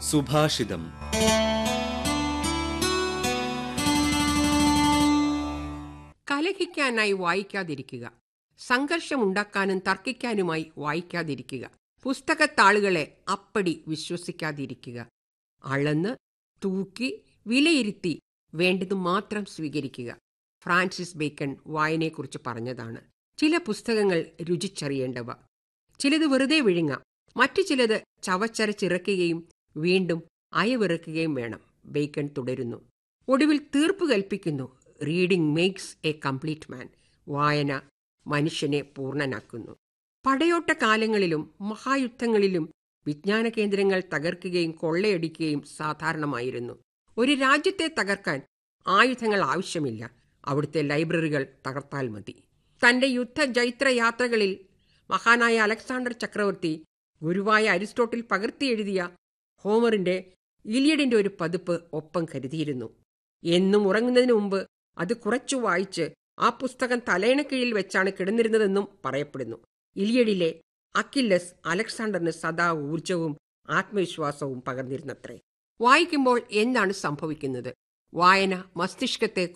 സുഭാഷിതം കലഹിക്കാനായി വായിക്കാതിരിക്കുക സംഘർഷമുണ്ടാക്കാനും തർക്കിക്കാനുമായി വായിക്കാതിരിക്കുക പുസ്തകത്താളുകളെ അപ്പടി വിശ്വസിക്കാതിരിക്കുക അളന്ന് തൂക്കി വിലയിരുത്തി വേണ്ടത് മാത്രം സ്വീകരിക്കുക ഫ്രാൻസിസ് ബേക്കൺ വായനയെക്കുറിച്ച് പറഞ്ഞതാണ് ചില പുസ്തകങ്ങൾ രുചിച്ചറിയേണ്ടവ ചിലത് വെറുതെ വിഴുങ്ങാം മറ്റു ചിലത് ചവച്ചരച്ചിറക്കുകയും വീണ്ടും അയവിറക്കുകയും വേണം ബേക്കൺ തുടരുന്നു ഒടുവിൽ തീർപ്പ് കൽപ്പിക്കുന്നു reading makes a complete man വായന മനുഷ്യനെ പൂർണ്ണനാക്കുന്നു പടയോട്ട കാലങ്ങളിലും മഹായുദ്ധങ്ങളിലും വിജ്ഞാന കേന്ദ്രങ്ങൾ തകർക്കുകയും കൊള്ളയടിക്കുകയും സാധാരണമായിരുന്നു ഒരു രാജ്യത്തെ തകർക്കാൻ ആയുധങ്ങൾ ആവശ്യമില്ല അവിടുത്തെ ലൈബ്രറികൾ തകർത്താൽ മതി തന്റെ യുദ്ധ ജൈത്ര യാത്രകളിൽ മഹാനായ അലക്സാണ്ടർ ചക്രവർത്തി ഗുരുവായ അരിസ്റ്റോട്ടിൽ പകർത്തിയെഴുതിയ ഹോമറിന്റെ ഇലിയഡിന്റെ ഒരു പതിപ്പ് ഒപ്പം കരുതിയിരുന്നു എന്നും ഉറങ്ങുന്നതിന് മുമ്പ് അത് കുറച്ചു വായിച്ച് ആ പുസ്തകം തലയണക്കീഴിൽ വെച്ചാണ് കിടന്നിരുന്നതെന്നും പറയപ്പെടുന്നു ഇലിയഡിലെ അക്കില്ലസ് അലക്സാണ്ടറിന് സദാ ഊർജവും ആത്മവിശ്വാസവും പകർന്നിരുന്നത്രേ വായിക്കുമ്പോൾ എന്താണ് സംഭവിക്കുന്നത് വായന മസ്തിഷ്കത്തെ